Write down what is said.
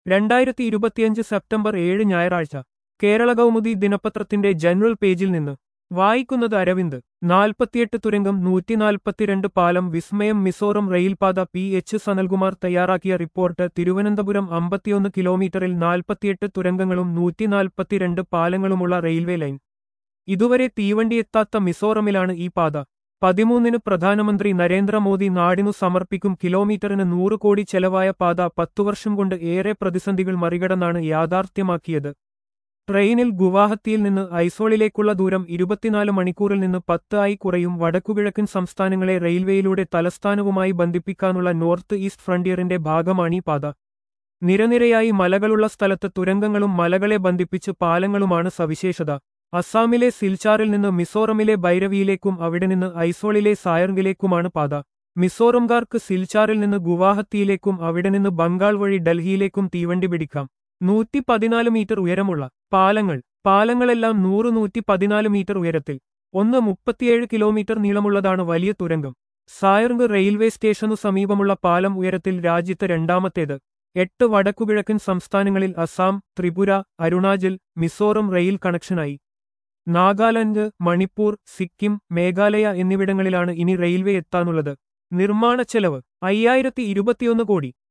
രണ്ടായിരത്തി ഇരുപത്തിയഞ്ച് സെപ്റ്റംബർ ഏഴ് ഞായറാഴ്ച കേരള കൗമുദി ദിനപത്രത്തിന്റെ ജനറൽ പേജിൽ നിന്ന് വായിക്കുന്നത് അരവിന്ദ് നാൽപ്പത്തിയെട്ട് തുരങ്കം നൂറ്റിനാൽപ്പത്തിരണ്ട് പാലം വിസ്മയം മിസോറം റെയിൽപാത പി എച്ച് സനൽകുമാർ തയ്യാറാക്കിയ റിപ്പോർട്ട് തിരുവനന്തപുരം അമ്പത്തിയൊന്ന് കിലോമീറ്ററിൽ നാൽപ്പത്തിയെട്ട് തുരങ്കങ്ങളും നൂറ്റിനാൽപ്പത്തിരണ്ട് പാലങ്ങളുമുള്ള റെയിൽവേ ലൈൻ ഇതുവരെ തീവണ്ടിയെത്താത്ത മിസോറമിലാണ് ഈ പാത പതിമൂന്നിന് പ്രധാനമന്ത്രി നരേന്ദ്രമോദി നാടിനു സമർപ്പിക്കും കിലോമീറ്ററിന് നൂറ് കോടി ചെലവായ പാത പത്തുവർഷം കൊണ്ട് ഏറെ പ്രതിസന്ധികൾ മറികടന്നാണ് യാഥാർത്ഥ്യമാക്കിയത് ട്രെയിനിൽ ഗുവാഹത്തിയിൽ നിന്ന് ഐസോളിലേക്കുള്ള ദൂരം ഇരുപത്തിനാല് മണിക്കൂറിൽ നിന്ന് പത്ത് ആയി കുറയും വടക്കുകിഴക്കൻ സംസ്ഥാനങ്ങളെ റെയിൽവേയിലൂടെ തലസ്ഥാനവുമായി ബന്ധിപ്പിക്കാനുള്ള നോർത്ത് ഈസ്റ്റ് ഫ്രണ്ടിയറിന്റെ ഭാഗമാണീ പാത നിരനിരയായി മലകളുള്ള സ്ഥലത്ത് തുരങ്കങ്ങളും മലകളെ ബന്ധിപ്പിച്ച് പാലങ്ങളുമാണ് സവിശേഷത അസാമിലെ സിൽച്ചാറിൽ നിന്ന് മിസോറമിലെ ഭൈരവിയിലേക്കും അവിടെ നിന്ന് ഐസോളിലെ സായർഗിലേക്കുമാണ് പാത മിസോറംകാർക്ക് സിൽച്ചാറിൽ നിന്ന് ഗുവാഹത്തിയിലേക്കും അവിടെ നിന്ന് ബംഗാൾ വഴി ഡൽഹിയിലേക്കും തീവണ്ടി പിടിക്കാം നൂറ്റി പതിനാല് മീറ്റർ ഉയരമുള്ള പാലങ്ങൾ പാലങ്ങളെല്ലാം നൂറ് നൂറ്റി പതിനാല് മീറ്റർ ഉയരത്തിൽ ഒന്ന് മുപ്പത്തിയേഴ് കിലോമീറ്റർ നീളമുള്ളതാണ് വലിയ തുരങ്കം സായർഗ് റെയിൽവേ സ്റ്റേഷനു സമീപമുള്ള പാലം ഉയരത്തിൽ രാജ്യത്ത് രണ്ടാമത്തേത് എട്ട് വടക്കുകിഴക്കൻ സംസ്ഥാനങ്ങളിൽ അസാം ത്രിപുര അരുണാചൽ മിസോറം റെയിൽ കണക്ഷനായി നാഗാലാൻഡ് മണിപ്പൂർ സിക്കിം മേഘാലയ എന്നിവിടങ്ങളിലാണ് ഇനി റെയിൽവേ എത്താനുള്ളത് നിർമ്മാണ ചെലവ് അയ്യായിരത്തി ഇരുപത്തിയൊന്ന് കോടി